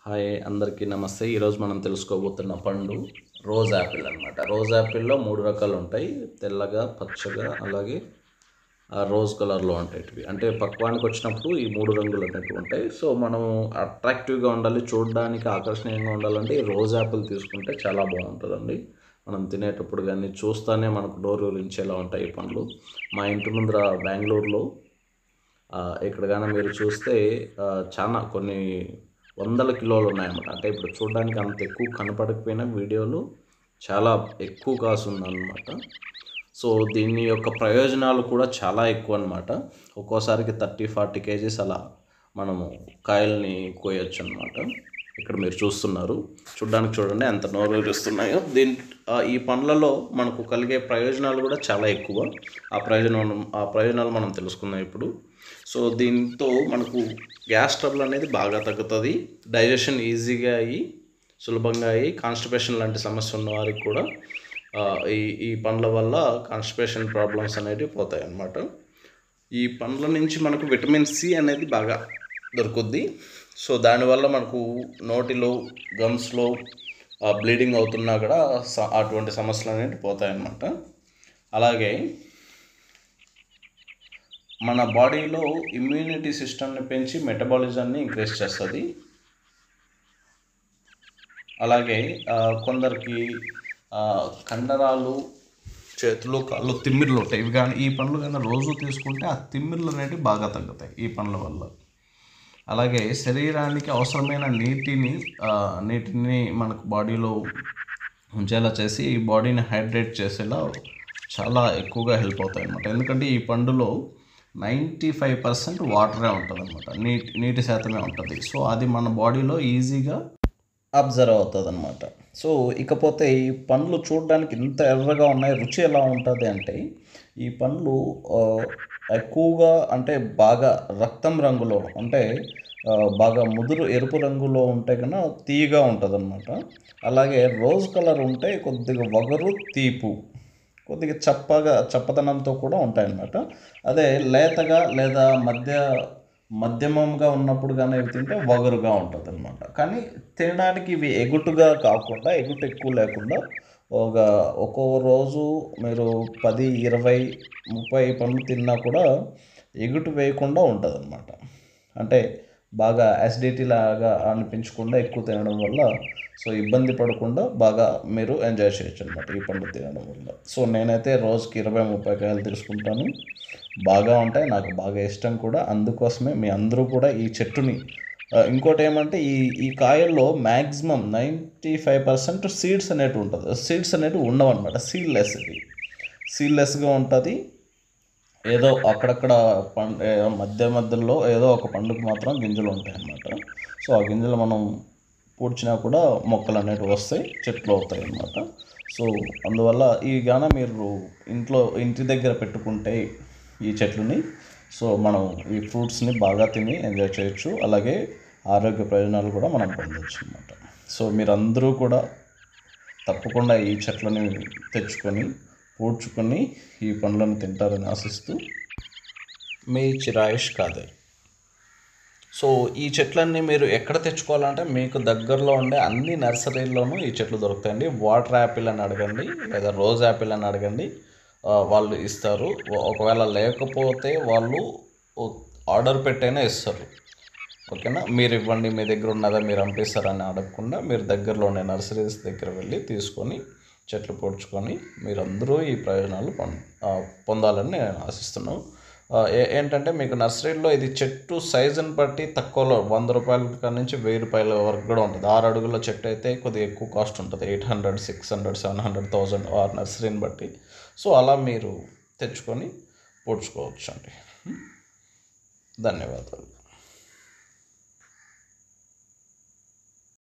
hi అందరికీ నమస్తే ఈరోజు మనం తెలుసుకోబోతున్న పండు రోజ్ యాపిల్ అనమాట రోజ్ యాపిల్లో మూడు రకాలు ఉంటాయి తెల్లగా పచ్చగా అలాగే ఆ రోజ్ కలర్లో ఉంటాయి ఇవి అంటే పక్వానికి వచ్చినప్పుడు ఈ మూడు రంగులు అనేవి ఉంటాయి సో మనం అట్రాక్టివ్గా ఉండాలి చూడడానికి ఆకర్షణీయంగా ఉండాలంటే ఈ రోజ్ యాపిల్ తీసుకుంటే చాలా బాగుంటుందండి మనం తినేటప్పుడు కానీ చూస్తానే మనకు డోర్ గురించేలా ఉంటాయి ఈ పండ్లు మా ఇంటి ముందర బెంగళూరులో ఆ, ఇక్కడ కానీ మీరు చూస్తే ఆ, చాలా కొన్ని వందల కిలోలు ఉన్నాయన్నమాట అంటే ఇప్పుడు చూడడానికి అంత ఎక్కువ కనపడకపోయినా వీడియోలు చాలా ఎక్కువ కాస్తుంది అనమాట సో దీని యొక్క ప్రయోజనాలు కూడా చాలా ఎక్కువ అనమాట ఒక్కోసారికి థర్టీ ఫార్టీ కేజీస్ అలా మనము కాయల్ని కోయొచ్చు అనమాట ఇక్కడ మీరు చూస్తున్నారు చూడడానికి చూడండి ఎంత నోరూరిస్తున్నాయో దీని ఆ, ఈ పండ్లలో మనకు కలిగే ప్రయోజనాలు కూడా చాలా ఎక్కువ ఆ ప్రయోజనం ఆ ప్రయోజనాలు మనం తెలుసుకుందాం ఇప్పుడు సో దీంతో మనకు గ్యాస్ ట్రబుల్ అనేది బాగా తగ్గుతుంది డైజెషన్ ఈజీగా అయ్యి సులభంగా అయ్యి కాన్స్టిపేషన్ లాంటి సమస్య ఉన్న వారికి కూడా ఆ, ఈ ఈ పండ్ల వల్ల కాన్స్టిపేషన్ ప్రాబ్లమ్స్ అనేవి పోతాయి అన్నమాట ఈ పండ్ల నుంచి మనకు విటమిన్ సి అనేది బాగా దొరుకుద్ది సో దానివల్ల మనకు నోటిలో గమ్స్లో బ్లీడింగ్ అవుతున్నా కూడా స- అటువంటి సమస్యలు అనేవి పోతాయన్నమాట అలాగే మన బాడీలో ఇమ్యూనిటీ సిస్టమ్ని పెంచి మెటబాలిజాన్ని ఇంక్రీజ్ చేస్తుంది అలాగే ఆ, కొందరికి ఆ, కండరాలు చేతులు కాళ్ళు తిమ్మిర్లు ఉంటాయి ఇవి కానీ ఈ పండ్లు కానీ రోజు తీసుకుంటే ఆ తిమ్మిర్లు అనేవి బాగా తగ్గుతాయి ఈ పండ్ల వల్ల అలాగే శరీరానికి అవసరమైన నీటిని ఆ, నీటిని మనకు బాడీలో ఉంచేలా చేసి ఈ బాడీని హైడ్రేట్ చేసేలా చాలా ఎక్కువగా హెల్ప్ అవుతాయి అన్నమాట ఎందుకంటే ఈ పండులో నైంటీ ఫైవ్ పర్సెంట్ వాటరే ఉంటుంది అనమాట నీటి నీటి శాతమే ఉంటుంది సో అది మన బాడీలో ఈజీగా అబ్జర్వ్ అవుతుంది అనమాట సో ఇకపోతే ఈ పండ్లు చూడడానికి ఇంత ఎర్రగా ఉన్నాయి రుచి ఎలా ఉంటుంది అంటే ఈ పండ్లు ఆ, ఎక్కువగా అంటే బాగా రక్తం రంగులో అంటే ఆ, బాగా ముదురు ఎరుపు రంగులో ఉంటే కన్నా తీయగా ఉంటుంది అనమాట అలాగే రోజ్ కలర్ ఉంటే కొద్దిగా వగరు తీపు కొద్దిగా చప్పగా చప్పదనంతో కూడా ఉంటాయన్నమాట అదే లేతగా లేదా మధ్య మధ్యమంగా ఉన్నప్పుడు కానీ ఇవి తింటే వగరుగా ఉంటుంది అనమాట కానీ తినడానికి ఇవి ఎగుటుగా కాకుండా ఎగుటు ఎక్కువ లేకుండా ఒక ఒక్కో రోజు మీరు పది ఇరవై ముప్పై పండ్లు తిన్నా కూడా ఎగుటు వేయకుండా ఉంటుంది అనమాట అంటే బాగా యాసిడిటీ లాగా అనిపించకుండా ఎక్కువ తినడం వల్ల సో ఇబ్బంది పడకుండా బాగా మీరు ఎంజాయ్ చేయొచ్చు అనమాట ఈ పండు తినడం వల్ల సో నేనైతే రోజుకి ఇరవై ముప్పై కాయలు తీసుకుంటాను బాగా ఉంటాయి నాకు బాగా ఇష్టం కూడా అందుకోసమే మీ అందరూ కూడా ఈ చెట్టుని ఆ, ఇంకోటి ఏమంటే ఈ ఈ కాయల్లో maximum ninety five percent seeds అనేవి ఉంటుంది సీడ్స్ అనేవి ఉండవు అనమాట సీడ్లెస్ ఇది సీడ్లెస్గా ఉంటుంది ఏదో అక్కడక్కడ పండు ఏ- మధ్య మధ్యలో ఏదో ఒక పండుగ మాత్రం గింజలు ఉంటాయి అన్నమాట సో ఆ గింజలు మనం పూడ్చినా కూడా మొక్కలు అనేవి వస్తాయి చెట్లు అవుతాయి అన్నమాట సో అందువల్ల ఈ గాన మీరు ఇంట్లో ఇంటి దగ్గర పెట్టుకుంటే ఈ చెట్లని సో మనం ఈ ఫ్రూట్స్ని బాగా తిని ఎంజాయ్ చేయొచ్చు అలాగే ఆరోగ్య ప్రయోజనాలు కూడా మనం పొందొచ్చు అన్నమాట సో మీరందరూ కూడా తప్పకుండా ఈ చెట్లని తెచ్చుకొని పూడ్చుకొని ఈ పండ్లను తింటారని ఆశిస్తూ మీ చిరాయుష్ కాదే సో ఈ చెట్లన్నీ మీరు ఎక్కడ తెచ్చుకోవాలంటే మీకు దగ్గరలో ఉండే అన్ని నర్సరీల్లోనూ ఈ చెట్లు దొరుకుతాయండి వాటర్ యాపిల్ అని అడగండి లేదా రోజ్ యాపిల్ అని అడగండి ఆ, వాళ్ళు ఇస్తారు ఒ- ఒకవేళ లేకపోతే వాళ్ళు ఓ- ఆర్డర్ పెట్టైనా ఇస్తారు ఓకేనా మీరు ఇవ్వండి మీ దగ్గర ఉన్నదా మీరు పంపిస్తారని అడగకుండా మీరు దగ్గరలో ఉండే నర్సరీస్ దగ్గర వెళ్ళి తీసుకొని చెట్లు పొడుచుకొని మీరందరూ ఈ ప్రయోజనాలు పొం ఆ, పొందాలని నేను ఆశిస్తున్నాను ఆ, ఏ- ఏంటంటే మీకు నర్సరీలో ఇది చెట్టు సైజుని బట్టి తక్కువలో వంద రూపాయల కాడ నుంచి వెయ్యి రూపాయల వరకు కూడా ఉంటుంది ఆరు అడుగుల చెట్టు అయితే కొద్దిగా ఎక్కువ కాస్ట్ ఉంటుంది eight hundred six hundred seven hundred thousand ఆ నర్సరీని బట్టి సో అలా మీరు తెచ్చుకొని పొడుచుకోవచ్చు అండి ధన్యవాదాలు